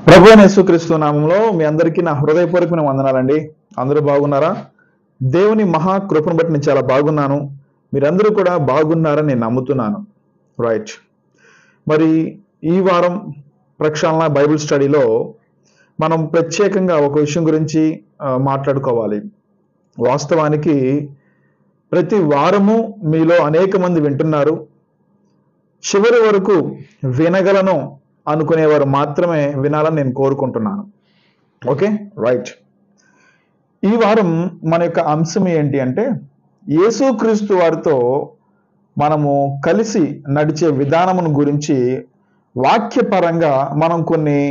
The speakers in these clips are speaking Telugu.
ప్రభు అయిన యేసుక్రీస్తు నామంలో మీ అందరికీ నా హృదయపూర్వకమైన వందనాలండి అందరూ బాగున్నారా దేవుని మహా కృపను బట్టి నేను చాలా బాగున్నాను మీరందరూ కూడా బాగున్నారని నేను నమ్ముతున్నాను రైట్ మరి ఈ వారం ప్రక్షాళన బైబిల్ స్టడీలో మనం ప్రత్యేకంగా ఒక విషయం గురించి ఆ, మాట్లాడుకోవాలి వాస్తవానికి ప్రతి వారము మీలో అనేక మంది వింటున్నారు చివరి వరకు వినగలను అనుకునేవారు మాత్రమే వినాలని నేను కోరుకుంటున్నాను ఓకే రైట్ ఈ వారం మన యొక్క అంశం ఏంటి అంటే యేసుక్రీస్తు వారితో మనము కలిసి నడిచే విధానమును గురించి వాక్యపరంగా మనం కొన్ని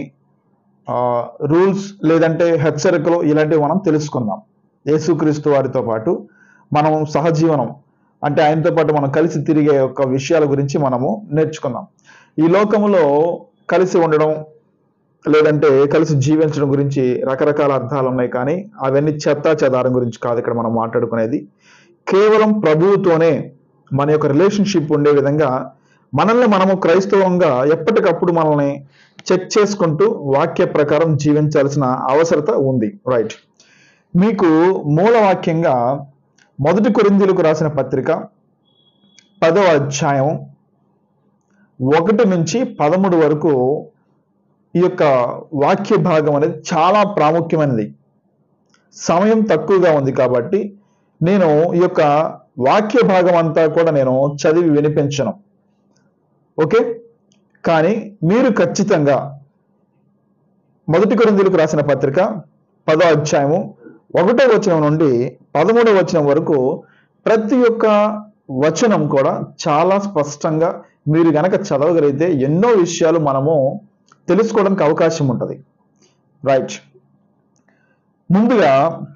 రూల్స్ లేదంటే హెచ్చరికలు ఇలాంటివి మనం తెలుసుకుందాం యేసుక్రీస్తు వారితో పాటు మనం సహజీవనం అంటే ఆయనతో పాటు మనం కలిసి తిరిగే యొక్క విషయాల గురించి మనము నేర్చుకుందాం ఈ లోకములో కలిసి ఉండడం లేదంటే కలిసి జీవించడం గురించి రకరకాల అర్థాలు ఉన్నాయి కానీ అవన్నీ చెత్తా చెదారం గురించి కాదు ఇక్కడ మనం మాట్లాడుకునేది కేవలం ప్రభువుతోనే మన యొక్క రిలేషన్షిప్ ఉండే విధంగా మనల్ని మనము క్రైస్తవంగా ఎప్పటికప్పుడు మనల్ని చెక్ చేసుకుంటూ వాక్య ప్రకారం జీవించాల్సిన అవసరత ఉంది రైట్ మీకు మూల వాక్యంగా మొదటి కొరిందీలకు రాసిన పత్రిక పదవ అధ్యాయం ఒకటి నుంచి పదమూడు వరకు ఈ యొక్క వాక్య భాగం అనేది చాలా ప్రాముఖ్యమైనది సమయం తక్కువగా ఉంది కాబట్టి నేను ఈ యొక్క వాక్య భాగం అంతా కూడా నేను చదివి వినిపించను ఓకే కానీ మీరు ఖచ్చితంగా మొదటి కొరిందీలకు రాసిన పత్రిక పదో అధ్యాయము ఒకటో వచనం నుండి పదమూడవ వచనం వరకు ప్రతి ఒక్క వచనం కూడా చాలా స్పష్టంగా మీరు గనక చదవగలిగితే ఎన్నో విషయాలు మనము తెలుసుకోవడానికి అవకాశం ఉంటుంది రైట్ ముందుగా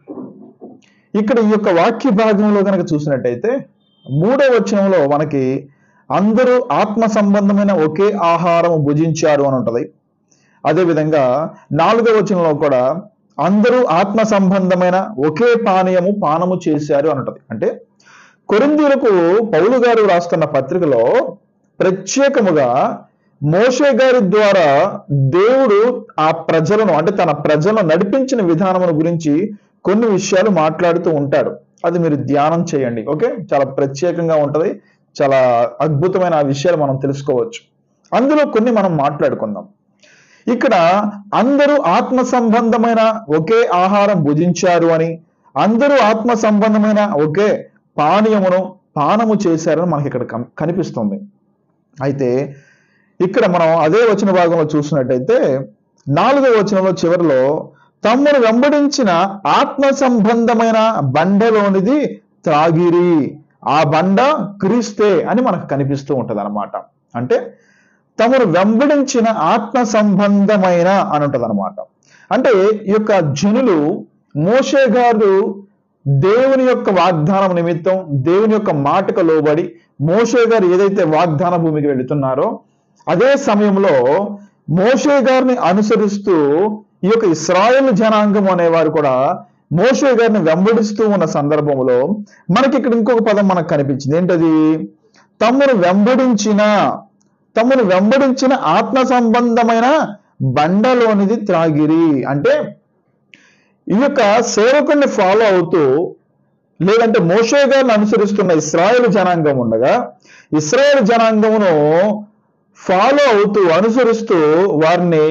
ఇక్కడ ఈ యొక్క వాక్య భాగంలో కనుక చూసినట్టయితే మూడో వచనంలో మనకి అందరూ ఆత్మ సంబంధమైన ఒకే ఆహారం భుజించారు అని ఉంటది అదేవిధంగా నాలుగో వచనంలో కూడా అందరూ ఆత్మ సంబంధమైన ఒకే పానీయము పానము చేశారు అని ఉంటది అంటే కొరిందీలకు పౌలు గారు రాస్తున్న పత్రికలో ప్రత్యేకముగా మోషే గారి ద్వారా దేవుడు ఆ ప్రజలను అంటే తన ప్రజలను నడిపించిన విధానమును గురించి కొన్ని విషయాలు మాట్లాడుతూ ఉంటాడు అది మీరు ధ్యానం చేయండి ఓకే చాలా ప్రత్యేకంగా ఉంటది చాలా అద్భుతమైన ఆ విషయాలు మనం తెలుసుకోవచ్చు అందులో కొన్ని మనం మాట్లాడుకుందాం ఇక్కడ అందరూ ఆత్మ సంబంధమైన ఒకే ఆహారం భుజించారు అని అందరూ ఆత్మ సంబంధమైన ఒకే పానీయమును పానము చేశారని మనకి ఇక్కడ కం- కనిపిస్తుంది అయితే ఇక్కడ మనం అదే వచన భాగంలో చూసినట్టయితే నాలుగో వచనంలో చివరిలో తమ్మును వెంబడించిన ఆత్మ సంబంధమైన బండలోనిది త్రాగిరి ఆ బండ క్రీస్తే అని మనకు కనిపిస్తూ ఉంటది అంటే తమను వెంబడించిన ఆత్మ సంబంధమైన అని ఉంటది అంటే ఈ యొక్క జనులు మోషే గారు దేవుని యొక్క వాగ్దానం నిమిత్తం దేవుని యొక్క మాటకు లోబడి మోషే గారు ఏదైతే వాగ్దాన భూమికి వెళుతున్నారో అదే సమయంలో మోషే గారిని అనుసరిస్తూ ఈ యొక్క ఇస్రాయేల్ జనాంగం అనేవారు కూడా మోషే గారిని వెంబడిస్తూ ఉన్న సందర్భంలో మనకి ఇక్కడ ఇంకొక పదం మనకు కనిపించింది ఏంటది తమ్మును వెంబడించిన తమ్మును వెంబడించిన ఆత్మ సంబంధమైన బండలోనిది త్రాగిరి అంటే ఈ యొక్క సేవకుడిని ఫాలో అవుతూ లేదంటే మోషే గారిని అనుసరిస్తున్న ఇస్రాయేల్ జనాంగం ఉండగా ఇస్రాయేల్ జనాంగమును ఫాలో అవుతూ అనుసరిస్తూ వారిని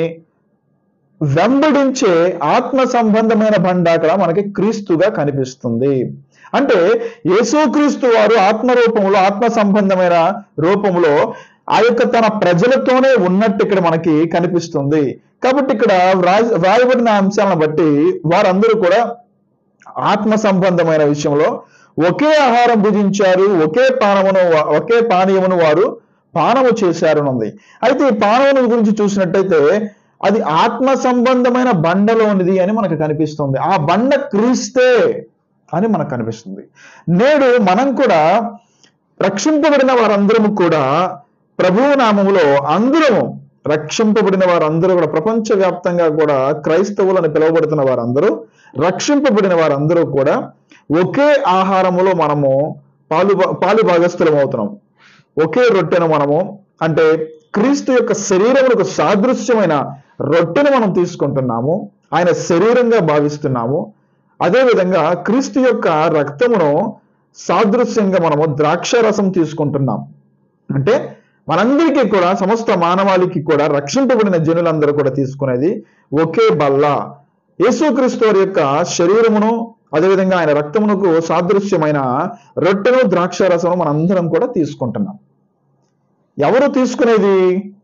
వెంబడించే ఆత్మ సంబంధమైన బండ అక్కడ మనకి క్రీస్తుగా కనిపిస్తుంది అంటే యేసుక్రీస్తు వారు ఆత్మ రూపంలో ఆత్మ సంబంధమైన రూపంలో ఆ యొక్క తన ప్రజలతోనే ఉన్నట్టు ఇక్కడ మనకి కనిపిస్తుంది కాబట్టి ఇక్కడ వ్రాయ- వ్రాయబడిన అంశాలను బట్టి వారందరూ కూడా ఆత్మ సంబంధమైన విషయంలో ఒకే ఆహారం భుజించారు ఒకే పానమును ఒకే పానీయమును వారు పానము చేశారు అని ఉంది అయితే ఈ పానమును గురించి చూసినట్టయితే అది ఆత్మ సంబంధమైన బండలోనిది అని మనకు కనిపిస్తుంది ఆ బండ క్రీస్తే అని మనకు కనిపిస్తుంది నేడు మనం కూడా రక్షింపబడిన వారందరము కూడా ప్రభువు నామములో అందరము రక్షింపబడిన వారందరూ కూడా ప్రపంచవ్యాప్తంగా కూడా క్రైస్తవులని పిలువబడుతున్న వారందరూ రక్షింపబడిన వారందరూ కూడా ఒకే ఆహారములో మనము పాలు పాలు భాగస్థులం అవుతున్నాం ఒకే రొట్టెను మనము అంటే క్రీస్తు యొక్క శరీరములకు సాదృశ్యమైన రొట్టెను మనం తీసుకుంటున్నాము ఆయన శరీరంగా భావిస్తున్నాము అదేవిధంగా క్రీస్తు యొక్క రక్తమును సాదృశ్యంగా మనము ద్రాక్ష రసం తీసుకుంటున్నాం అంటే మనందరికీ కూడా సమస్త మానవాళికి కూడా రక్షింపబడిన జనులందరూ కూడా తీసుకునేది ఒకే బల్ల యేసుక్రీస్తు వారి యొక్క శరీరమును అదేవిధంగా ఆయన రక్తమునకు సాదృశ్యమైన రొట్టెను ద్రాక్ష రసము మనందరం కూడా తీసుకుంటున్నాం ఎవరు తీసుకునేది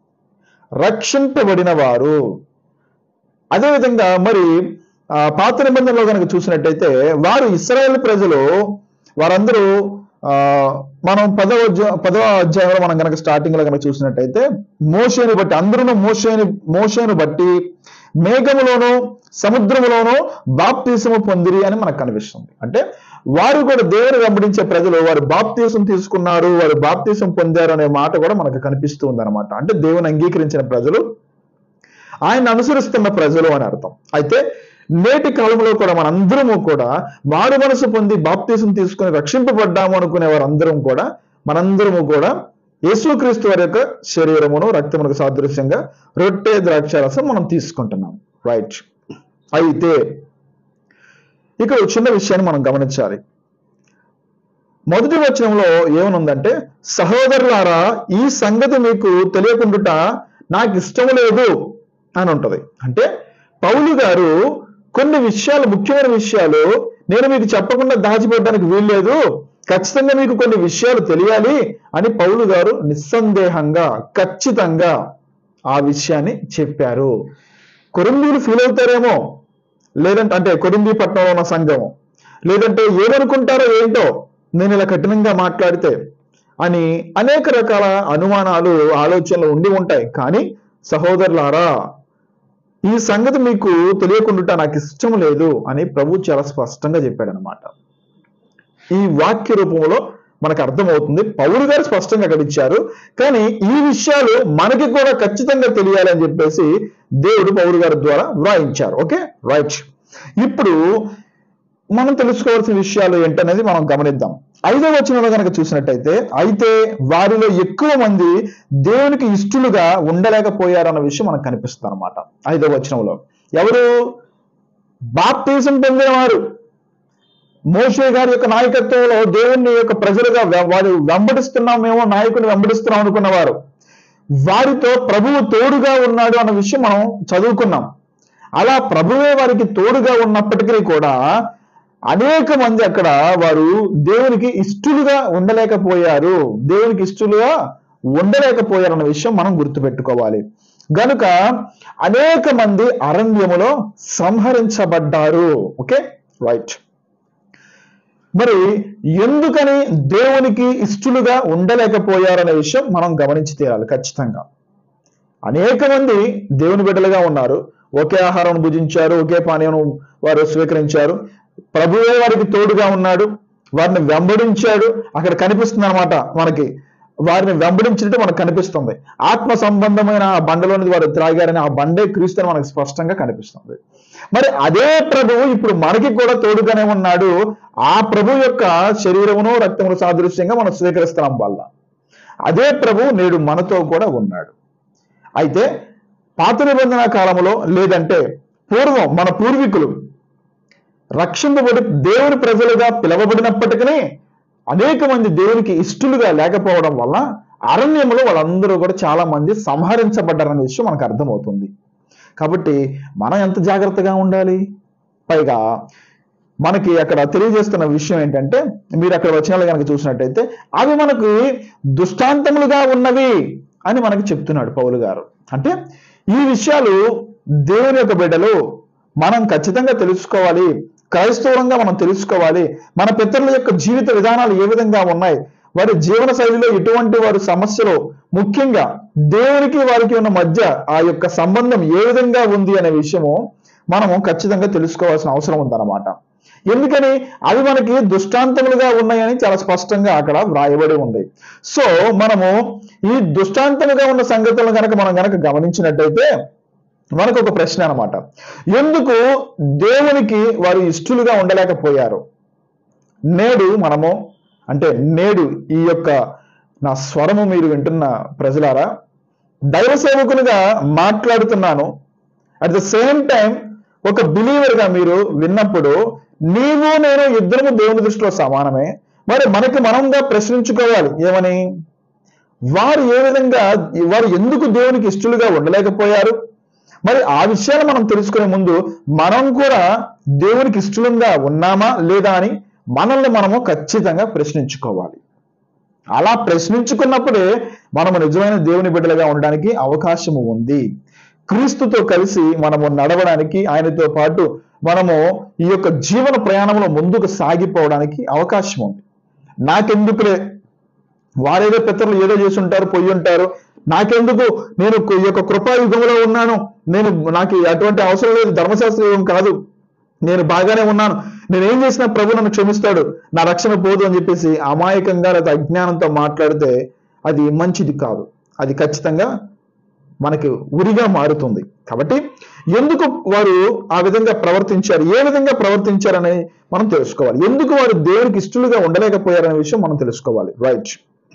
రక్షింపబడిన వారు అదేవిధంగా మరి ఆ, పాత నిబంధనలో కనుక చూసినట్టయితే వారు ఇస్రాయేల్ ప్రజలు వారందరూ ఆ, మనం పదవ అధ్యా- పదవ అధ్యాయంలో మనం కనుక స్టార్టింగ్ లో కనుక చూసినట్టయితే మోషేని బట్టి అందరూ మోషేని మోషేను బట్టి మేఘములోను సముద్రములోను బాప్తీసము పొందిరి అని మనకు కనిపిస్తుంది అంటే వారు కూడా దేవుని వెంబడించే ప్రజలు వారు బాప్తీసం తీసుకున్నారు వారు బాప్తీసం పొందారు అనే మాట కూడా మనకు కనిపిస్తూ ఉంది అంటే దేవుని అంగీకరించిన ప్రజలు ఆయన అనుసరిస్తున్న ప్రజలు అని అర్థం అయితే నేటి కాలంలో కూడా మనందరము కూడా మారు మనసు పొంది బాప్తీసం తీసుకుని రక్షింపబడ్డాము అనుకునే వారందరం కూడా మనందరము కూడా యేసుక్రీస్తు వారి యొక్క శరీరమును రక్తమునకు సాదృశ్యంగా రొట్టె ద్రాక్ష రసం మనం తీసుకుంటున్నాం రైట్ అయితే ఇక్కడ ఒక చిన్న విషయాన్ని మనం గమనించాలి మొదటి వచనంలో ఏమనుందంటే సహోదరులారా ఈ సంగతి మీకు తెలియకుండుట నాకు ఇష్టం లేదు అని ఉంటది అంటే పౌలు గారు కొన్ని విషయాలు ముఖ్యమైన విషయాలు నేను మీకు చెప్పకుండా దాచిపెట్టడానికి వీల్లేదు ఖచ్చితంగా మీకు కొన్ని విషయాలు తెలియాలి అని పౌలు గారు నిస్సందేహంగా ఖచ్చితంగా ఆ విషయాన్ని చెప్పారు కొరిందీలు ఫీల్ అవుతారేమో లేదంటే అంటే కొరింది పట్టణంలో ఉన్న సంఘం లేదంటే ఏమనుకుంటారో ఏంటో నేను ఇలా కఠినంగా మాట్లాడితే అని అనేక రకాల అనుమానాలు ఆలోచనలు ఉండి ఉంటాయి కానీ సహోదరులారా ఈ సంగతి మీకు తెలియకుండా నాకు ఇష్టం లేదు అని ప్రభు చాలా స్పష్టంగా చెప్పాడు అనమాట ఈ వాక్య రూపంలో మనకు అర్థమవుతుంది పౌరు గారు స్పష్టంగా అక్కడ ఇచ్చారు కానీ ఈ విషయాలు మనకి కూడా ఖచ్చితంగా తెలియాలి అని చెప్పేసి దేవుడు పౌరు గారి ద్వారా వ్రాయించారు ఓకే రైట్ ఇప్పుడు మనం తెలుసుకోవాల్సిన విషయాలు ఏంటనేది మనం గమనిద్దాం ఐదవ వచనంలో కనుక చూసినట్టయితే అయితే వారిలో ఎక్కువ మంది దేవునికి ఇష్టలుగా ఉండలేకపోయారన్న విషయం మనకు కనిపిస్తుంది అనమాట ఐదవ వచనంలో ఎవరు బాప్తీసం పొందినవారు మోషే గారి యొక్క నాయకత్వంలో దేవుని యొక్క ప్రజలుగా వె- వారు వెంబడిస్తున్నామేమో నాయకుని వెంబడిస్తున్నాం అనుకున్నవారు వారితో ప్రభువు తోడుగా ఉన్నాడు అన్న విషయం మనం చదువుకున్నాం అలా ప్రభువే వారికి తోడుగా ఉన్నప్పటికీ కూడా అనేక మంది అక్కడ వారు దేవునికి ఇష్టలుగా ఉండలేకపోయారు దేవునికి ఇష్టలుగా ఉండలేకపోయారు అన్న విషయం మనం గుర్తుపెట్టుకోవాలి గనుక అనేక మంది అరణ్యములో సంహరించబడ్డారు ఓకే రైట్ మరి ఎందుకని దేవునికి ఇష్టలుగా ఉండలేకపోయారనే విషయం మనం గమనించి తీరాలి ఖచ్చితంగా అనేక మంది దేవుని బిడ్డలుగా ఉన్నారు ఒకే ఆహారం భుజించారు ఒకే పానీయం వారు స్వీకరించారు ప్రభువే వారికి తోడుగా ఉన్నాడు వారిని వెంబడించాడు అక్కడ కనిపిస్తుంది అనమాట మనకి వారిని వెంబడించినట్టు మనకు కనిపిస్తుంది ఆత్మ సంబంధమైన ఆ బండలోని వారు త్రాగారని ఆ బండే క్రీస్తు అని మనకు స్పష్టంగా కనిపిస్తుంది మరి అదే ప్రభువు ఇప్పుడు మనకి కూడా తోడుగానే ఉన్నాడు ఆ ప్రభు యొక్క శరీరమును రక్తమును సాదృశ్యంగా మనం స్వీకరిస్తున్నాం వల్ల అదే ప్రభు నేడు మనతో కూడా ఉన్నాడు అయితే పాత నిబంధన కాలంలో లేదంటే పూర్వం మన పూర్వీకులు రక్షింపబడి దేవుని ప్రజలుగా పిలవబడినప్పటికీ అనేక మంది దేవునికి ఇష్టలుగా లేకపోవడం వల్ల అరణ్యంలో వాళ్ళందరూ కూడా చాలా మంది సంహరించబడ్డారనే విషయం మనకు అర్థమవుతుంది కాబట్టి మనం ఎంత జాగ్రత్తగా ఉండాలి పైగా మనకి అక్కడ తెలియజేస్తున్న విషయం ఏంటంటే మీరు అక్కడ వచనాలు కనుక చూసినట్టయితే అవి మనకి దుష్టాంతములుగా ఉన్నవి అని మనకి చెప్తున్నాడు పౌలు గారు అంటే ఈ విషయాలు దేవుని యొక్క బిడ్డలు మనం ఖచ్చితంగా తెలుసుకోవాలి క్రైస్తవంగా మనం తెలుసుకోవాలి మన పితరుల యొక్క జీవిత విధానాలు ఏ విధంగా ఉన్నాయి వారి జీవన శైలిలో ఎటువంటి వారి సమస్యలు ముఖ్యంగా దేవునికి వారికి ఉన్న మధ్య ఆ యొక్క సంబంధం ఏ విధంగా ఉంది అనే విషయము మనము ఖచ్చితంగా తెలుసుకోవాల్సిన అవసరం ఉందన్నమాట ఎందుకని అవి మనకి దుష్టాంతములుగా ఉన్నాయని చాలా స్పష్టంగా అక్కడ వ్రాయబడి ఉంది సో మనము ఈ దుష్టాంతముగా ఉన్న సంగతులను కనుక మనం కనుక గమనించినట్టయితే మనకు ఒక ప్రశ్న అన్నమాట ఎందుకు దేవునికి వారు ఇష్టలుగా ఉండలేకపోయారు నేడు మనము అంటే నేడు ఈ యొక్క నా స్వరము మీరు వింటున్న ప్రజలారా దైవ సేవకునిగా మాట్లాడుతున్నాను అట్ ద సేమ్ టైం ఒక బిలీవర్ గా మీరు విన్నప్పుడు నీవు నేను ఇద్దరము దేవుని దృష్టిలో సమానమే మరి మనకి మనంగా ప్రశ్నించుకోవాలి ఏమని వారు ఏ విధంగా వారు ఎందుకు దేవునికి ఇష్టలుగా ఉండలేకపోయారు మరి ఆ విషయాలు మనం తెలుసుకునే ముందు మనం కూడా దేవునికి ఇష్టలుగా ఉన్నామా లేదా అని మనల్ని మనము ఖచ్చితంగా ప్రశ్నించుకోవాలి అలా ప్రశ్నించుకున్నప్పుడే మనము నిజమైన దేవుని బిడ్డలుగా ఉండడానికి అవకాశము ఉంది క్రీస్తుతో కలిసి మనము నడవడానికి ఆయనతో పాటు మనము ఈ యొక్క జీవన ప్రయాణంలో ముందుకు సాగిపోవడానికి అవకాశం ఉంది నాకెందుకులే వారేదో పితరులు ఏదో చేసి ఉంటారు పొయ్యి ఉంటారు నాకెందుకు నేను ఈ యొక్క కృపాయుగంలో ఉన్నాను నేను నాకు అటువంటి అవసరం లేదు ధర్మశాస్త్ర యుగం కాదు నేను బాగానే ఉన్నాను నేను ఏం చేసినా ప్రభు నన్ను క్షమిస్తాడు నా రక్షణ పోదు అని చెప్పేసి అమాయకంగా లేదా అజ్ఞానంతో మాట్లాడితే అది మంచిది కాదు అది ఖచ్చితంగా మనకి ఉరిగా మారుతుంది కాబట్టి ఎందుకు వారు ఆ విధంగా ప్రవర్తించారు ఏ విధంగా ప్రవర్తించారని మనం తెలుసుకోవాలి ఎందుకు వారు దేవునికి ఇష్టలుగా ఉండలేకపోయారనే విషయం మనం తెలుసుకోవాలి రైట్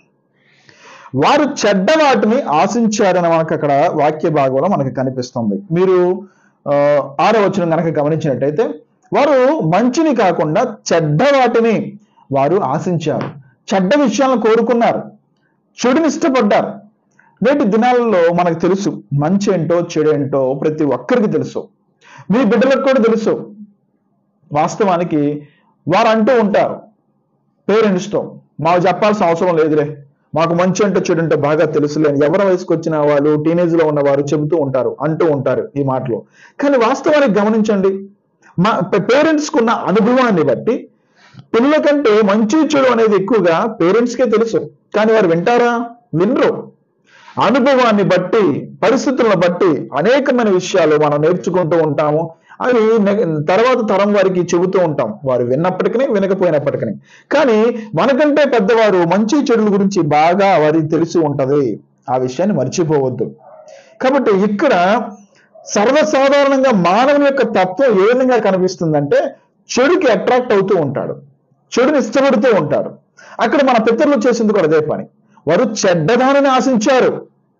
వారు చెడ్డ వాటిని ఆశించారని మనకు అక్కడ వాక్య భాగంలో మనకు కనిపిస్తుంది మీరు ఆ, ఆరో వచనం కనుక గమనించినట్టయితే వారు మంచిని కాకుండా చెడ్డ వాటిని వారు ఆశించారు చెడ్డ విషయాలను కోరుకున్నారు చెడుని ఇష్టపడ్డారు నేటి దినాలలో మనకు తెలుసు మంచి ఏంటో చెడు ఏంటో ప్రతి ఒక్కరికి తెలుసు మీ బిడ్డలకు కూడా తెలుసు వాస్తవానికి వారు అంటూ ఉంటారు పేరెంట్స్తో మాకు చెప్పాల్సిన అవసరం లేదులే మాకు మంచి అంటే చెడు అంటే బాగా తెలుసులే అని ఎవరి వయసుకు వచ్చిన వాళ్ళు టీనేజ్ లో ఉన్న వారు చెబుతూ ఉంటారు అంటూ ఉంటారు ఈ మాటలు కానీ వాస్తవానికి గమనించండి మా పేరెంట్స్ కున్న అనుభవాన్ని బట్టి పిల్లల కంటే మంచి చెడు అనేది ఎక్కువగా పేరెంట్స్ కే తెలుసు కానీ వారు వింటారా వినరు అనుభవాన్ని బట్టి పరిస్థితులను బట్టి అనేకమైన విషయాలు మనం నేర్చుకుంటూ ఉంటాము అవి నెగ- తర్వాత తరం వారికి చెబుతూ ఉంటాం వారు విన్నప్పటికీ వినకపోయినప్పటికీ కానీ మనకంటే పెద్దవారు మంచి చెడుల గురించి బాగా వారికి తెలిసి ఉంటది ఆ విషయాన్ని మర్చిపోవద్దు కాబట్టి ఇక్కడ సర్వసాధారణంగా మానవుని యొక్క తత్వం ఏ విధంగా కనిపిస్తుందంటే చెడుకి అట్రాక్ట్ అవుతూ ఉంటాడు చెడుని ఇష్టపడుతూ ఉంటాడు అక్కడ మన పితరులు చేసింది కూడా అదే పని వారు చెడ్డదానిని ఆశించారు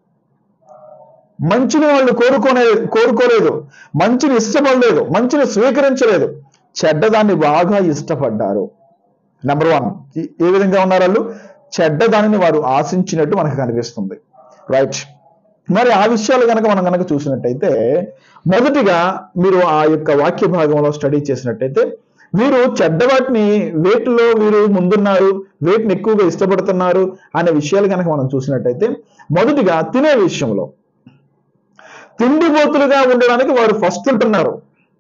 మంచిని వాళ్ళు కోరుకోనే కోరుకోలేదు మంచిని ఇష్టపడలేదు మంచిని స్వీకరించలేదు చెడ్డదాన్ని బాగా ఇష్టపడ్డారు నెంబర్ వన్ ఏ విధంగా ఉన్నారు వాళ్ళు చెడ్డదానిని వారు ఆశించినట్టు మనకు కనిపిస్తుంది రైట్ మరి ఆ విషయాలు కనుక మనం కనుక చూసినట్టయితే మొదటిగా మీరు ఆ యొక్క వాక్య భాగంలో స్టడీ చేసినట్టయితే వీరు చెడ్డవాటిని వేటిలో వీరు ముందున్నారు వేటిని ఎక్కువగా ఇష్టపడుతున్నారు అనే విషయాలు కనుక మనం చూసినట్టయితే మొదటిగా తినే విషయంలో తిండిబోతులుగా ఉండడానికి వారు ఫస్ట్ ఉంటున్నారు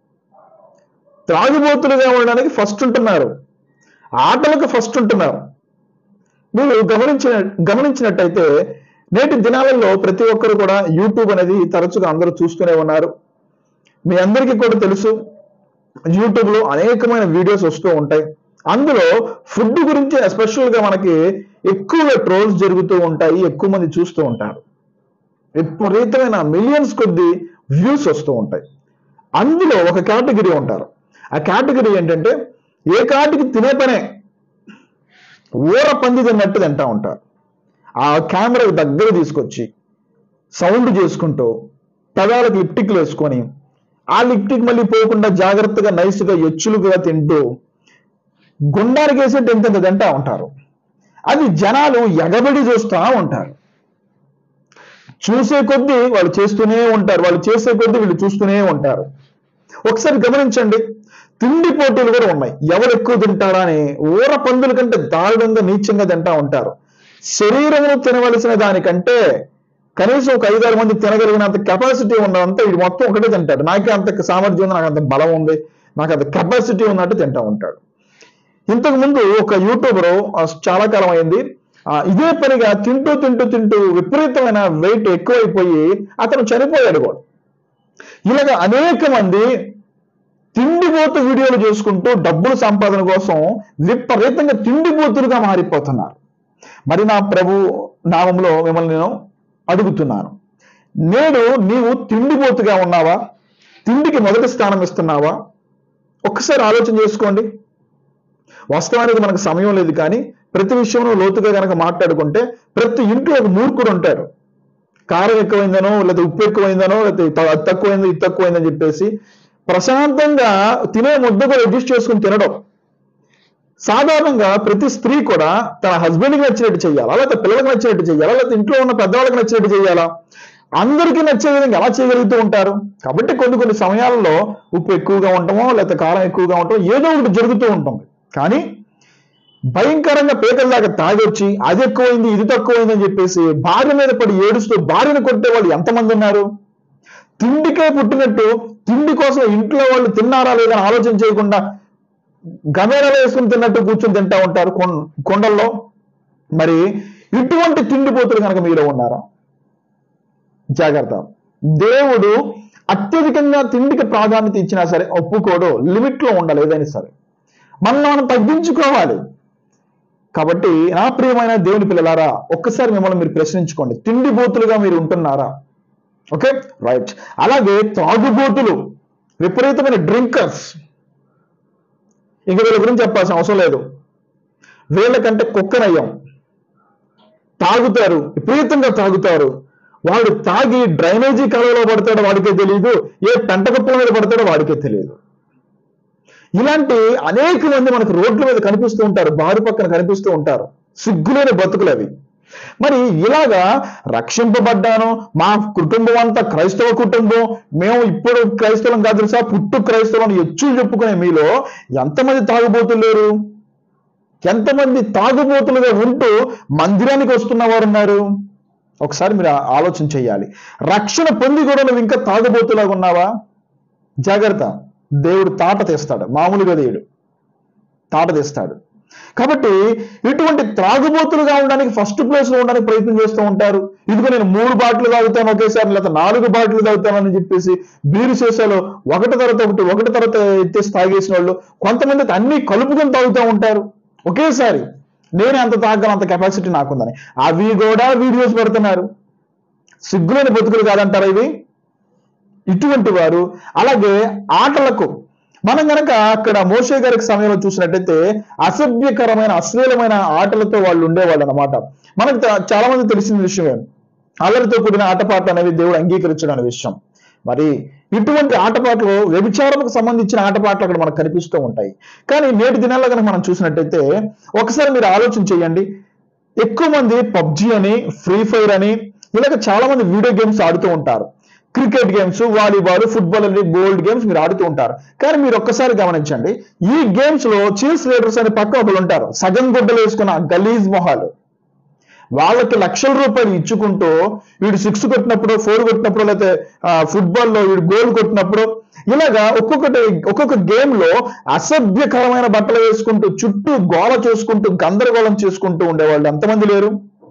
త్రాగుబోతులుగా ఉండడానికి ఫస్ట్ ఉంటున్నారు ఆటలకు ఫస్ట్ ఉంటున్నారు మీరు గమనించిన గమనించినట్టయితే నేటి దినాలలో ప్రతి ఒక్కరు కూడా యూట్యూబ్ అనేది తరచుగా అందరూ చూస్తూనే ఉన్నారు మీ అందరికీ కూడా తెలుసు యూట్యూబ్ లో అనేకమైన వీడియోస్ వస్తూ ఉంటాయి అందులో ఫుడ్ గురించి ఎస్పెషల్ గా మనకి ఎక్కువగా ట్రోల్స్ జరుగుతూ ఉంటాయి ఎక్కువ మంది చూస్తూ ఉంటారు విపరీతమైన మిలియన్స్ కొద్ది వ్యూస్ వస్తూ ఉంటాయి అందులో ఒక కేటగిరీ ఉంటారు ఆ కేటగిరీ ఏంటంటే ఏ కాటికి తినే పనే ఊర పంది తిన్నట్టు తింటా ఉంటారు ఆ కెమెరాకి దగ్గర తీసుకొచ్చి సౌండ్ చేసుకుంటూ పెదాలకు లిప్టిక్లు వేసుకొని ఆ లిప్టిక్ మళ్ళీ పోకుండా జాగ్రత్తగా నైస్గా ఎచ్చులుగా తింటూ గుండానికి వేసేట్టు ఎంత తింటా ఉంటారు అది జనాలు ఎగబడి చూస్తూ ఉంటారు చూసే కొద్దీ వాళ్ళు చేస్తూనే ఉంటారు వాళ్ళు చేసే కొద్దీ వీళ్ళు చూస్తూనే ఉంటారు ఒకసారి గమనించండి తిండి పోటీలు కూడా ఉన్నాయి ఎవరు ఎక్కువ తింటారా అని ఊర పందుల కంటే దారుణంగా నీచంగా తింటా ఉంటారు శరీరము తినవలసిన దానికంటే కనీసం ఒక ఐదారు మంది తినగలిగినంత కెపాసిటీ ఉన్నదంతా ఇది మొత్తం ఒకటే తింటాడు నాకే అంత సామర్థ్యం ఉంది నాకు అంత బలం ఉంది నాకు అంత కెపాసిటీ ఉన్నట్టు తింటా ఉంటాడు ఇంతకు ముందు ఒక యూట్యూబర్ చాలా కాలం అయింది ఆ, ఇదే పనిగా తింటూ తింటూ తింటూ విపరీతమైన వెయిట్ ఎక్కువైపోయి అతను చనిపోయాడు కూడా ఇలాగ అనేక మంది తిండిపోతు వీడియోలు చేసుకుంటూ డబ్బుల సంపాదన కోసం విపరీతంగా తిండిపోతులుగా మారిపోతున్నారు మరి నా ప్రభు నామంలో మిమ్మల్ని నేను అడుగుతున్నాను నేడు నీవు తిండిపోతుగా ఉన్నావా తిండికి మొదటి స్థానం ఇస్తున్నావా ఒక్కసారి ఆలోచన చేసుకోండి వాస్తవానికి మనకు సమయం లేదు కానీ ప్రతి విషయంలో లోతుగా కనుక మాట్లాడుకుంటే ప్రతి ఇంట్లో ఒక మూర్ఖుడు ఉంటాడు కారం ఎక్కువైందనో లేకపోతే ఉప్పు ఎక్కువైందనో లేకపోతే త- అది తక్కువైందో ఇది తక్కువైందని చెప్పేసి ప్రశాంతంగా తినే ముద్ద కూడా అడ్జస్ట్ చేసుకుని తినడం సాధారణంగా ప్రతి స్త్రీ కూడా తన హస్బెండ్కి నచ్చినట్టు చేయాలా లేకపోతే పిల్లలకు నచ్చినట్టు చేయాలా లేకపోతే ఇంట్లో ఉన్న పెద్దవాళ్ళకి నచ్చినట్టు చేయాలా అందరికీ నచ్చే విధంగా ఎలా చేయగలుగుతూ ఉంటారు కాబట్టి కొన్ని కొన్ని సమయాల్లో ఉప్పు ఎక్కువగా ఉండటమో లేకపోతే కారం ఎక్కువగా ఉండటం ఏదో ఒకటి జరుగుతూ ఉంటుంది కానీ భయంకరంగా పేకల దాకా తాగొచ్చి అది ఎక్కువైంది ఇది తక్కువైంది అని చెప్పేసి భార్య మీద పడి ఏడుస్తూ భార్యను కొట్టే వాళ్ళు ఎంతమంది ఉన్నారు తిండికే పుట్టినట్టు తిండి కోసం ఇంట్లో వాళ్ళు తిన్నారా లేదా అని ఆలోచన చేయకుండా గమేరాలు వేసుకుని తిన్నట్టు కూర్చొని తింటా ఉంటారు కొం- కొండల్లో మరి ఇటువంటి తిండిపోతులు కనుక మీలో ఉన్నారా జాగ్రత్త దేవుడు అత్యధికంగా తిండికి ప్రాధాన్యత ఇచ్చినా సరే ఒప్పుకోడు లిమిట్ లో ఉండాలి ఏదైనా సరే మనం మనం తగ్గించుకోవాలి కాబట్టి నా ప్రియమైన దేవుని పిల్లలారా ఒక్కసారి మిమ్మల్ని మీరు ప్రశ్నించుకోండి తిండిపోతులుగా మీరు ఉంటున్నారా ఓకే రైట్ అలాగే తాగుబోతులు విపరీతమైన డ్రింకర్స్ ఇంక వీళ్ళ గురించి చెప్పాల్సిన అవసరం లేదు వీళ్ళకంటే కుక్కనయ్యాం తాగుతారు విపరీతంగా తాగుతారు వాడు తాగి డ్రైనేజీ కాలువలో పడతాడో వాడికే తెలియదు ఏ పెంటకప్పుల మీద పడతాడో వాడికే తెలియదు ఇలాంటి అనేక మంది మనకు రోడ్ల మీద కనిపిస్తూ ఉంటారు బారు పక్కన కనిపిస్తూ ఉంటారు సిగ్గులేని బతుకులు అవి మరి ఇలాగా రక్షింపబడ్డాను మా కుటుంబం అంతా క్రైస్తవ కుటుంబం మేము ఇప్పుడు క్రైస్తవం కాదు తెలుసా పుట్టు క్రైస్తవం ఎచ్చులు చెప్పుకునే మీలో ఎంతమంది తాగుబోతులు లేరు ఎంతమంది తాగుబోతులుగా ఉంటూ మందిరానికి వస్తున్న వారు ఉన్నారు ఒకసారి మీరు ఆ- ఆలోచన చేయాలి రక్షణ పొంది కూడా నువ్వు ఇంకా తాగుబోతులాగా ఉన్నావా జాగ్రత్త దేవుడు తాట తీస్తాడు మామూలుగా దేవుడు తాట తీస్తాడు కాబట్టి ఇటువంటి త్రాగుబోతులుగా ఉండడానికి ఫస్ట్ ప్లేస్ లో ఉండడానికి ప్రయత్నం చేస్తూ ఉంటారు ఇదిగో నేను మూడు బాటిల్ తాగుతాను ఒకేసారి లేకపోతే నాలుగు బాటిల్ తాగుతాను అని చెప్పేసి బీరు సీసాలో ఒకటి తర్వాత ఒకటి ఒకటి తర్వాత ఎత్తేసి తాగేసిన వాళ్ళు కొంతమంది అయితే అన్ని కలుపుకొని తాగుతూ ఉంటారు ఒకేసారి నేనే అంత తాగలను అంత కెపాసిటీ నాకుందని అవి కూడా వీడియోస్ పెడుతున్నారు సిగ్గులేని బతుకులు కాదంటారా ఇవి ఇటువంటి వారు అలాగే ఆటలకు మనం గనక అక్కడ మోషే గారికి సమయంలో చూసినట్టయితే అసభ్యకరమైన అశ్లీలమైన ఆటలతో వాళ్ళు ఉండేవాళ్ళు అనమాట మనకు త- చాలా మంది తెలిసిన విషయమే అల్లరితో కూడిన ఆటపాటలు అనేవి దేవుడు అంగీకరించడం అనే విషయం మరి ఇటువంటి ఆటపాటలు వ్యభిచారముకు సంబంధించిన ఆటపాటలు అక్కడ మనకు కనిపిస్తూ ఉంటాయి కానీ నేటి దినాల్లో కనుక మనం చూసినట్టయితే ఒకసారి మీరు ఆలోచన చేయండి ఎక్కువ మంది పబ్జి అని ఫ్రీ ఫైర్ అని ఇలాగ చాలా మంది వీడియో గేమ్స్ ఆడుతూ ఉంటారు క్రికెట్ గేమ్స్ వాలీబాల్ ఫుట్బాల్ అని బోల్డ్ గేమ్స్ మీరు ఆడుతూ ఉంటారు కానీ మీరు ఒక్కసారి గమనించండి ఈ గేమ్స్ లో చీర్స్ లీడర్స్ అని పక్క ఒకరు ఉంటారు సగం గుడ్డలు వేసుకున్న గలీజ్ మొహాలు వాళ్ళకి లక్షల రూపాయలు ఇచ్చుకుంటూ వీడు సిక్స్ కొట్టినప్పుడు ఫోర్ కొట్టినప్పుడు లేకపోతే ఫుట్బాల్ లో వీడు గోల్ కొట్టినప్పుడు ఇలాగా ఒక్కొక్కటి ఒక్కొక్క గేమ్ లో అసభ్యకరమైన బట్టలు వేసుకుంటూ చుట్టూ గోల చేసుకుంటూ గందరగోళం చేసుకుంటూ ఉండేవాళ్ళు ఎంతమంది లేరు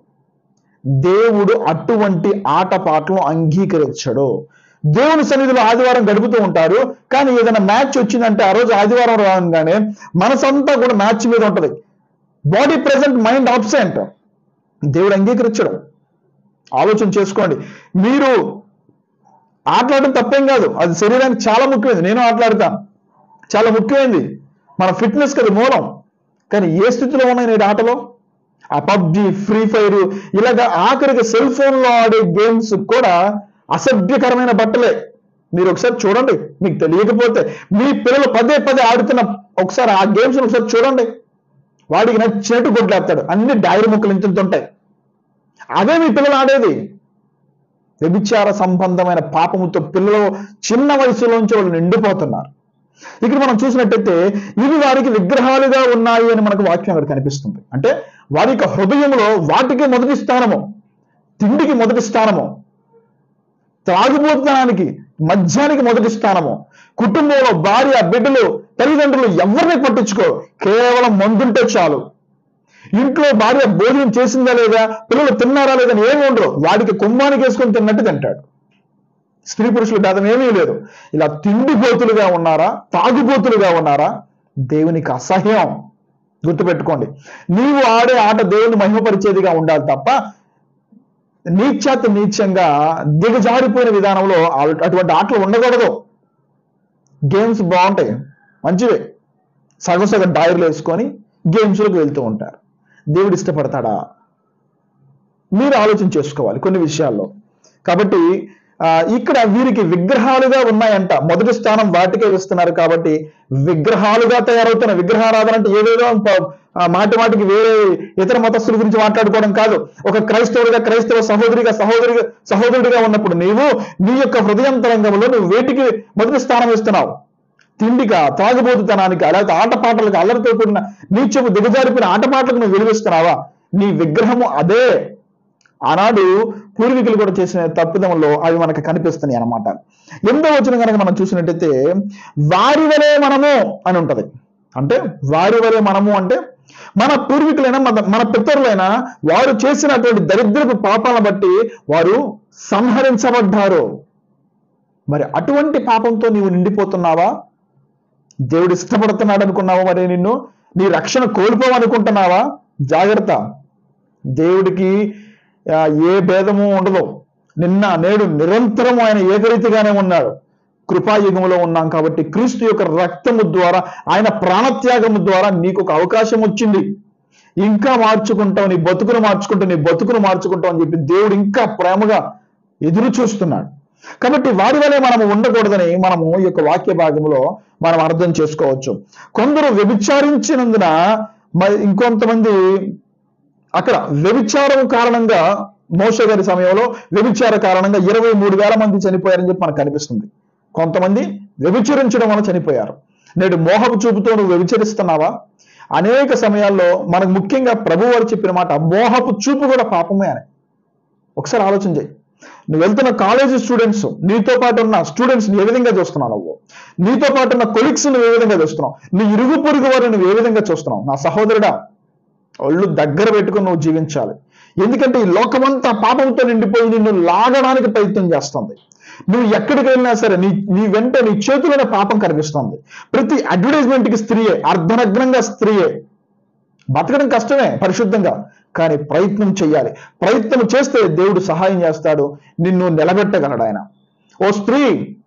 దేవుడు అటువంటి ఆటపాటలను అంగీకరించడు దేవుని సన్నిధిలో ఆదివారం గడుపుతూ ఉంటారు కానీ ఏదైనా మ్యాచ్ వచ్చిందంటే ఆ రోజు ఆదివారం రాగానే మనసంతా కూడా మ్యాచ్ మీద ఉంటది బాడీ ప్రెసెంట్ మైండ్ ఆబ్సెంట్ దేవుడు అంగీకరించడం ఆలోచన చేసుకోండి మీరు ఆటలాడడం తప్పేం కాదు అది శరీరానికి చాలా ముఖ్యమైనది నేను ఆటలాడతాను చాలా ముఖ్యమైనది మన ఫిట్నెస్ కదా మూలం కానీ ఏ స్థితిలో ఉన్నాయి నేటి ఆటలో ఆ పబ్జి ఫ్రీ ఫైర్ ఇలాగా ఆఖరికి సెల్ ఫోన్ లో ఆడే గేమ్స్ కూడా అసభ్యకరమైన బట్టలే మీరు ఒకసారి చూడండి మీకు తెలియకపోతే మీ పిల్లలు పదే పదే ఆడుతున్న ఒకసారి ఆ గేమ్స్ ఒకసారి చూడండి వాడికి నచ్చినట్టు కొట్లాడతాడు అన్ని డైరీ ముక్కలు ఇంత ఉంటాయి అదే మీ పిల్లలు ఆడేది వ్యభిచార సంబంధమైన పాపముతో పిల్లలు చిన్న వయసులోంచి వాళ్ళు నిండిపోతున్నారు ఇక్కడ మనం చూసినట్టయితే ఇవి వారికి విగ్రహాలుగా ఉన్నాయి అని మనకు వాక్యం అక్కడ కనిపిస్తుంది అంటే వారి యొక్క హృదయంలో వాటికి మొదటి స్థానము తిండికి మొదటి స్థానము త్రాగుబోతనానికి మద్యానికి మొదటి స్థానము కుటుంబంలో భార్య బిడ్డలు తల్లిదండ్రులు ఎవరిని పట్టించుకో కేవలం మందుంటే చాలు ఇంట్లో భార్య భోజనం చేసిందా లేదా పిల్లలు తిన్నారా లేదా అని ఏమి ఉండరు వాడికి కుంభానికి వేసుకొని తిన్నట్టు తింటాడు స్త్రీ పురుషుల భేదం ఏమీ లేదు ఇలా తిండిపోతులుగా ఉన్నారా తాగుబోతులుగా ఉన్నారా దేవునికి అసహ్యం గుర్తుపెట్టుకోండి నీవు ఆడే ఆట దేవుని మహిమపరిచేదిగా ఉండాలి తప్ప నీచాతి నీచంగా దిగజారిపోయిన విధానంలో ఆ- అటువంటి ఆటలు ఉండకూడదు గేమ్స్ బాగుంటాయి మంచివే సగం సగం డైర్లు వేసుకొని గేమ్స్లోకి వెళ్తూ ఉంటారు దేవుడు ఇష్టపడతాడా మీరు ఆలోచన చేసుకోవాలి కొన్ని విషయాల్లో కాబట్టి ఆ, ఇక్కడ వీరికి విగ్రహాలుగా ఉన్నాయంట మొదటి స్థానం వాటికే ఇస్తున్నారు కాబట్టి విగ్రహాలుగా తయారవుతున్న విగ్రహారాధన అంటే ఏదేదో ప- ఆ, మాటి మాటికి వేరే ఇతర మతస్థుల గురించి మాట్లాడుకోవడం కాదు ఒక క్రైస్తవుడిగా క్రైస్తవ సహోదరిగా సహోదరిగా సహోదరుడిగా ఉన్నప్పుడు నీవు నీ యొక్క హృదయంతరంగంలో నువ్వు వేటికి మొదటి స్థానం ఇస్తున్నావు తిండిగా తాగుబోతుతనానికి లేకపోతే ఆటపాటలకు అల్లరితో కూడిన నీచము దిగజారిపోయిన ఆటపాటలకు నువ్వు విలువిస్తున్నావా నీ విగ్రహము అదే ఆనాడు పూర్వీకులు కూడా చేసిన తప్పిదంలో అవి మనకు కనిపిస్తున్నాయి అన్నమాట ఎనిమిదో వచ్చిన కనుక మనం చూసినట్టయితే వారి వలె మనము అని ఉంటది అంటే వారి వలె మనము అంటే మన పూర్వీకులైనా మన మన పితరులైనా వారు చేసినటువంటి దరిద్రపు పాపాలను బట్టి వారు సంహరించబడ్డారు మరి అటువంటి పాపంతో నీవు నిండిపోతున్నావా దేవుడు ఇష్టపడుతున్నాడు అనుకున్నావా మరి నిన్ను నీ రక్షణ కోల్పోవనుకుంటున్నావా జాగ్రత్త దేవుడికి ఆ, ఏ భేదము ఉండదు నిన్న నేడు నిరంతరం ఆయన ఏకరీతిగానే ఉన్నాడు కృపాయుగంలో ఉన్నాం కాబట్టి క్రీస్తు యొక్క రక్తము ద్వారా ఆయన ప్రాణత్యాగము ద్వారా నీకు ఒక అవకాశం వచ్చింది ఇంకా మార్చుకుంటావు నీ బతుకును మార్చుకుంటావు నీ బతుకును మార్చుకుంటావు అని చెప్పి దేవుడు ఇంకా ప్రేమగా ఎదురు చూస్తున్నాడు కాబట్టి వారి వలె మనము ఉండకూడదని మనము ఈ యొక్క వాక్య భాగంలో మనం అర్థం చేసుకోవచ్చు కొందరు వ్యభిచారించినందున మరి ఇంకొంతమంది అక్కడ వ్యభిచారం కారణంగా మోస గారి సమయంలో వ్యభిచార కారణంగా ఇరవై మూడు వేల మంది చనిపోయారని చెప్పి మనకు కనిపిస్తుంది కొంతమంది వ్యభిచరించడం వల్ల చనిపోయారు నేడు మోహపు చూపుతో నువ్వు వ్యభిచరిస్తున్నావా అనేక సమయాల్లో మనకు ముఖ్యంగా ప్రభు వారు చెప్పిన మాట మోహపు చూపు కూడా పాపమే అని ఒకసారి ఆలోచన చేయి నువ్వు వెళ్తున్న కాలేజీ స్టూడెంట్స్ నీతో పాటు ఉన్న స్టూడెంట్స్ ఏ విధంగా చూస్తున్నావు నువ్వు నీతో పాటు ఉన్న కొలిక్స్ నువ్వు ఏ విధంగా చూస్తున్నావు నీ ఇరుగు పొరుగు వారిని నువ్వు ఏ విధంగా చూస్తున్నావు నా సహోదరుడా ఒళ్ళు దగ్గర పెట్టుకుని నువ్వు జీవించాలి ఎందుకంటే ఈ లోకమంతా పాపంతో నిండిపోయి నిన్ను లాగడానికి ప్రయత్నం చేస్తుంది నువ్వు ఎక్కడికి వెళ్ళినా సరే నీ నీ వెంట నీ చేతిలోనే పాపం కనిపిస్తుంది ప్రతి అడ్వర్టైజ్మెంట్ కి స్త్రీయే అర్ధనగ్నంగా స్త్రీయే బతకడం కష్టమే పరిశుద్ధంగా కానీ ప్రయత్నం చేయాలి ప్రయత్నం చేస్తే దేవుడు సహాయం చేస్తాడు నిన్ను నిలబెట్టగలడు ఆయన ఓ స్త్రీ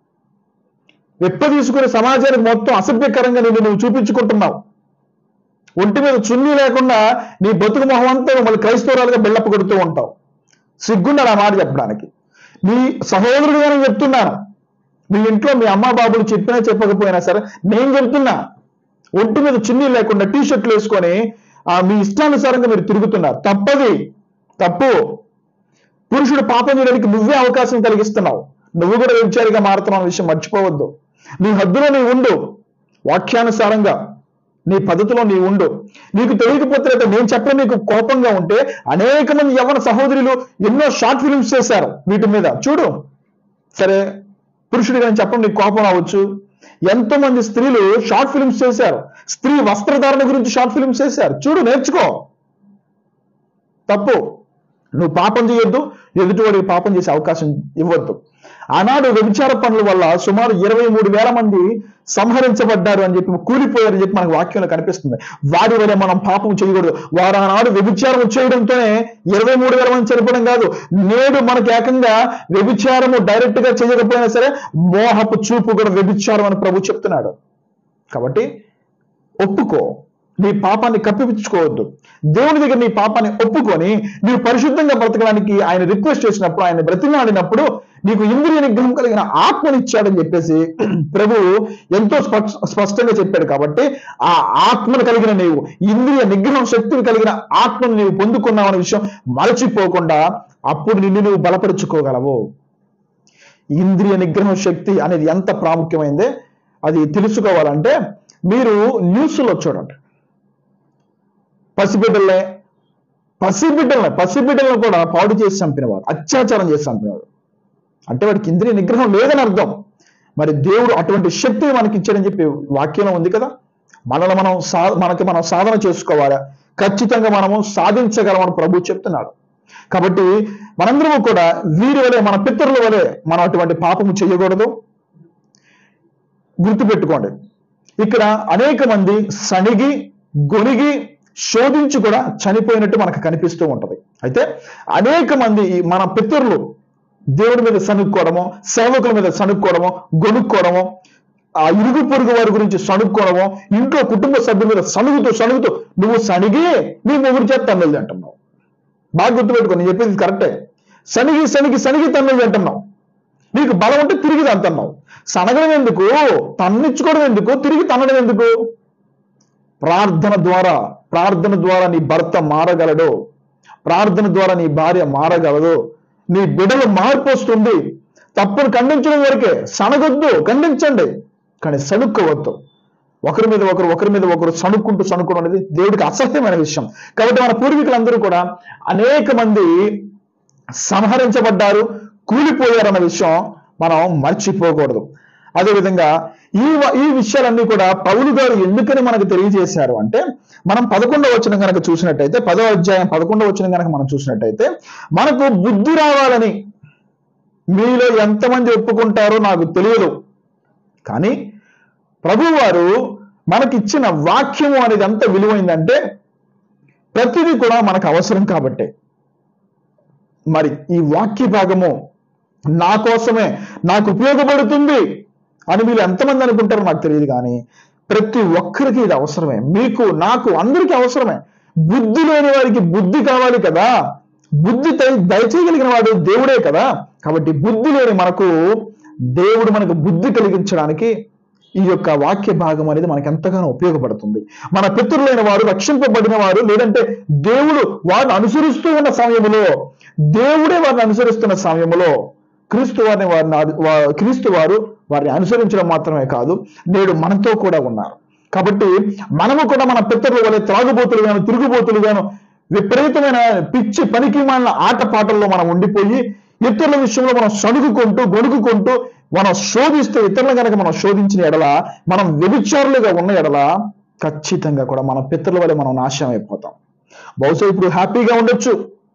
వెప్ప తీసుకునే సమాజానికి మొత్తం అసభ్యకరంగా నిన్ను నువ్వు చూపించుకుంటున్నావు ఒంటి మీద చున్నీ లేకుండా నీ బతుకు మొహం అంతా మళ్ళీ క్రైస్తవురాలుగా బిళ్ళప్ప కొడుతూ ఉంటావు సిగ్గున్నాడు ఆ మాట చెప్పడానికి నీ సహోదరుడుగా నేను చెప్తున్నాను మీ ఇంట్లో మీ అమ్మ బాబులు చెప్పినా చెప్పకపోయినా సరే నేను చెప్తున్నా ఒంటి మీద చున్నీ లేకుండా టీ షర్ట్లు వేసుకొని ఆ మీ ఇష్టానుసారంగా మీరు తిరుగుతున్నారు తప్పది తప్పు పురుషుడు పాపం చేయడానికి నువ్వే అవకాశం కలిగిస్తున్నావు నువ్వు కూడా వ్యభిచారిగా మారుతున్నావు అనే విషయం మర్చిపోవద్దు నీ హద్దులో నీ ఉండు వాక్యానుసారంగా నీ పద్ధతిలో నీ ఉండు నీకు తెలియకపోతే లేదా నేను చెప్పడం నీకు కోపంగా ఉంటే అనేక మంది యవన సహోదరులు ఎన్నో షార్ట్ ఫిల్మ్స్ చేశారు వీటి మీద చూడు సరే పురుషుడిగా నేను చెప్పడం నీకు కోపం రావచ్చు ఎంతో మంది స్త్రీలు షార్ట్ ఫిల్మ్స్ చేశారు స్త్రీ వస్త్రధారణ గురించి షార్ట్ ఫిల్మ్స్ చేశారు చూడు నేర్చుకో తప్పు నువ్వు పాపం చేయొద్దు ఎదుటివాడికి పాపం చేసే అవకాశం ఇవ్వద్దు ఆనాడు వ్యభిచార పనుల వల్ల సుమారు ఇరవై మూడు వేల మంది సంహరించబడ్డారు అని చెప్పి కూలిపోయారని చెప్పి మనకు వాక్యంలో కనిపిస్తుంది వారి వల్ల మనం పాపం చేయకూడదు వారు ఆనాడు వ్యభిచారం చేయడంతోనే ఇరవై మూడు వేల మంది చనిపోవడం కాదు నేడు మనకు ఏకంగా వ్యభిచారము డైరెక్ట్ గా చేయకపోయినా సరే మోహపు చూపు కూడా వ్యభిచారం అని ప్రభు చెప్తున్నాడు కాబట్టి ఒప్పుకో నీ పాపాన్ని కప్పిపుచ్చుకోవద్దు దేవుని దగ్గర నీ పాపాన్ని ఒప్పుకొని నీవు పరిశుద్ధంగా బ్రతకడానికి ఆయన రిక్వెస్ట్ చేసినప్పుడు ఆయన బ్రతిమాడినప్పుడు నీకు ఇంద్రియ నిగ్రహం కలిగిన ఆత్మనిచ్చాడని చెప్పేసి ప్రభు ఎంతో స్పష్ట- స్పష్టంగా చెప్పాడు కాబట్టి ఆ ఆత్మను కలిగిన నీవు ఇంద్రియ నిగ్రహం శక్తిని కలిగిన ఆత్మను నీవు పొందుకున్నావు అనే విషయం మరచిపోకుండా అప్పుడు నిన్ను నువ్వు బలపరుచుకోగలవు ఇంద్రియ నిగ్రహం శక్తి అనేది ఎంత ప్రాముఖ్యమైందే అది తెలుసుకోవాలంటే మీరు న్యూస్లో చూడండి పసిబిడ్డలే పసిబిడ్డలనే పసిబిడ్డలను కూడా పాడు చేసి చంపినవాడు అత్యాచారం చేసి చంపినవాడు అంటే వాడికి ఇంద్రియ నిగ్రహం లేదని అర్థం మరి దేవుడు అటువంటి శక్తిని మనకి ఇచ్చాడని చెప్పి వాక్యంలో ఉంది కదా మనల్ని మనం సా మనకి మనం సాధన చేసుకోవాలా ఖచ్చితంగా మనము సాధించగలమని ప్రభు చెప్తున్నాడు కాబట్టి మనందరము కూడా వీరి వలె మన పితరుల వలె మనం అటువంటి పాపము చేయకూడదు గుర్తుపెట్టుకోండి ఇక్కడ అనేక మంది సణిగి గొనిగి శోధించి కూడా చనిపోయినట్టు మనకు కనిపిస్తూ ఉంటది అయితే అనేక మంది ఈ మన పితరులు దేవుడి మీద సణుక్కోవడము సేవకుల మీద సణుక్కోవడము గొనుక్కోవడము ఆ ఇరుగు పొరుగు వారి గురించి సణుక్కోవడము ఇంట్లో కుటుంబ సభ్యుల మీద సణుగుతూ సణుగుతూ నువ్వు సణిగి నీ మొగుడు చేత తన్నులు అంటున్నావు బాగా గుర్తుపెట్టుకో నేను చెప్పేది కరెక్టే సనిగి సనిగి సనిగి తన్ను అంటున్నావు నీకు బలం ఉంటే తిరిగి అంటున్నావు సనగడం ఎందుకు తన్నిచ్చుకోవడం ఎందుకు తిరిగి తన్నడం ఎందుకు ప్రార్థన ద్వారా ప్రార్థన ద్వారా నీ భర్త మారగలడు ప్రార్థన ద్వారా నీ భార్య మారగలదు నీ బిడ్డలు మార్పు వస్తుంది తప్పును ఖండించడం వరకే సనగొద్దు ఖండించండి కానీ సణుక్కోవద్దు ఒకరి మీద ఒకరు ఒకరి మీద ఒకరు సణుక్కుంటూ సణుక్కోవడం అనేది దేవుడికి అసహ్యమైన విషయం కాబట్టి మన పూర్వీకులందరూ కూడా అనేక మంది సంహరించబడ్డారు కూలిపోయారన్న విషయం మనం మర్చిపోకూడదు అదేవిధంగా ఈ వ- ఈ విషయాలన్నీ కూడా పౌలు గారు ఎందుకని మనకు తెలియజేశారు అంటే మనం పదకొండవ వచనం కనుక చూసినట్టయితే పదో అధ్యాయం పదకొండవ వచనం కనుక మనం చూసినట్టయితే మనకు బుద్ధి రావాలని మీలో ఎంతమంది ఒప్పుకుంటారో నాకు తెలియదు కానీ ప్రభువారు మనకిచ్చిన వాక్యము అనేది ఎంత విలువైందంటే ప్రతిదీ కూడా మనకు అవసరం కాబట్టే మరి ఈ వాక్య భాగము నా కోసమే నాకు ఉపయోగపడుతుంది అని మీరు ఎంతమంది అనుకుంటారో నాకు తెలియదు కానీ ప్రతి ఒక్కరికి ఇది అవసరమే మీకు నాకు అందరికీ అవసరమే బుద్ధి లేని వారికి బుద్ధి కావాలి కదా బుద్ధి దయ- దయచేయగలిగిన వాడు దేవుడే కదా కాబట్టి బుద్ధి లేని మనకు దేవుడు మనకు బుద్ధి కలిగించడానికి ఈ యొక్క వాక్య భాగం అనేది మనకు ఎంతగానో ఉపయోగపడుతుంది మన పితరులైన వారు రక్షింపబడిన వారు లేదంటే దేవుడు వారిని అనుసరిస్తూ ఉన్న సమయంలో దేవుడే వారిని అనుసరిస్తున్న సమయంలో క్రీస్తు వారిని వారిని ఆది- వా- క్రీస్తు వారు వారిని అనుసరించడం మాత్రమే కాదు నేడు మనతో కూడా ఉన్నారు కాబట్టి మనము కూడా మన పితరుల వలె త్రాగుబోతులు గాను తిరుగుబోతులు గాను విపరీతమైన పిచ్చి పనికి మాలిన ఆట పాటల్లో మనం ఉండిపోయి ఇతరుల విషయంలో మనం సణుగుకుంటూ గొడుగుకుంటూ మనం శోధిస్తే ఇతరుల కనుక మనం శోధించిన ఎడల మనం వ్యభిచారులుగా ఉన్న ఎడల ఖచ్చితంగా కూడా మన పితరుల వల్ల మనం నాశనం అయిపోతాం బహుశా ఇప్పుడు హ్యాపీగా ఉండొచ్చు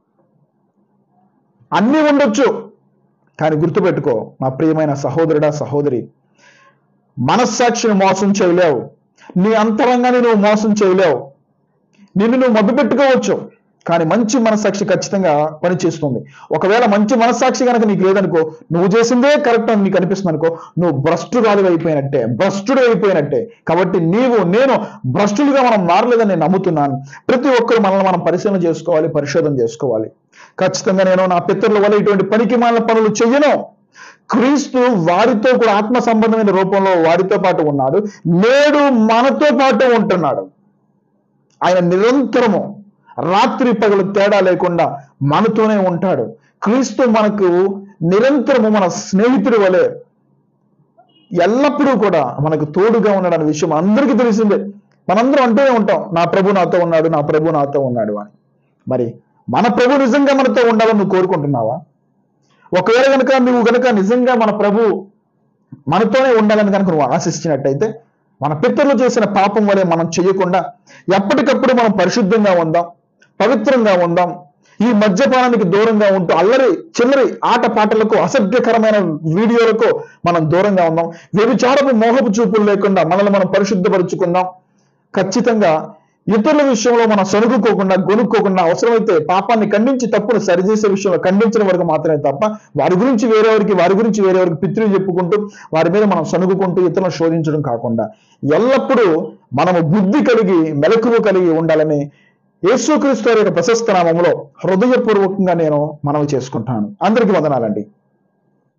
అన్నీ ఉండొచ్చు కానీ గుర్తుపెట్టుకో నా ప్రియమైన సహోదరుడా సహోదరి మనస్సాక్షిని మోసం చేయలేవు నీ అంతరంగాన్ని నువ్వు మోసం చేయలేవు నిన్ను నువ్వు మభ్య పెట్టుకోవచ్చు కానీ మంచి మనస్సాక్షి ఖచ్చితంగా పనిచేస్తుంది ఒకవేళ మంచి మనస్సాక్షి కనుక నీకు లేదనుకో నువ్వు చేసిందే కరెక్ట్ అని నీకు అనిపిస్తుంది అనుకో నువ్వు భ్రష్టురాలు అయిపోయినట్టే భ్రష్టుడు అయిపోయినట్టే కాబట్టి నీవు నేను భ్రష్టులుగా మనం మారలేదని నేను నమ్ముతున్నాను ప్రతి ఒక్కరు మనల్ని మనం పరిశీలన చేసుకోవాలి పరిశోధన చేసుకోవాలి ఖచ్చితంగా నేను నా పితరుల వల్ల ఇటువంటి పనికి మాలిన పనులు చెయ్యను క్రీస్తు వారితో కూడా ఆత్మ సంబంధమైన రూపంలో వారితో పాటు ఉన్నాడు నేడు మనతో పాటు ఉంటున్నాడు ఆయన నిరంతరము రాత్రి పగలు తేడా లేకుండా మనతోనే ఉంటాడు క్రీస్తు మనకు నిరంతరము మన స్నేహితుడి వలె ఎల్లప్పుడూ కూడా మనకు తోడుగా ఉన్నాడనే విషయం అందరికీ తెలిసిందే మనందరం అంటూనే ఉంటాం నా ప్రభు నాతో ఉన్నాడు నా ప్రభు నాతో ఉన్నాడు అని మరి మన ప్రభు నిజంగా మనతో ఉండాలని నువ్వు కోరుకుంటున్నావా ఒకవేళ కనుక నువ్వు కనుక నిజంగా మన ప్రభు మనతోనే ఉండాలని కనుక నువ్వు ఆశించినట్టయితే మన పితరులు చేసిన పాపం వలె మనం చేయకుండా ఎప్పటికప్పుడు మనం పరిశుద్ధంగా ఉందాం పవిత్రంగా ఉందాం ఈ మద్యపానానికి దూరంగా ఉంటూ అల్లరి చిల్లరి ఆట పాటలకు అసభ్యకరమైన వీడియోలకు మనం దూరంగా ఉందాం వ్యభిచారపు మోహపు చూపులు లేకుండా మనల్ని మనం పరిశుద్ధపరుచుకుందాం ఖచ్చితంగా ఇతరుల విషయంలో మనం సణుగుకోకుండా గొనుక్కోకుండా అవసరమైతే పాపాన్ని ఖండించి తప్పును సరిచేసే విషయంలో ఖండించిన వరకు మాత్రమే తప్ప వారి గురించి వేరేవారికి వారి గురించి వేరేవారికి పితృలు చెప్పుకుంటూ వారి మీద మనం సణుగుకుంటూ ఇతరులను శోధించడం కాకుండా ఎల్లప్పుడూ మనము బుద్ధి కలిగి మెలకువ కలిగి ఉండాలని యేసుక్రీస్తు వారి యొక్క ప్రశస్త నామంలో హృదయపూర్వకంగా నేను మనవి చేసుకుంటాను అందరికీ వందనాలండి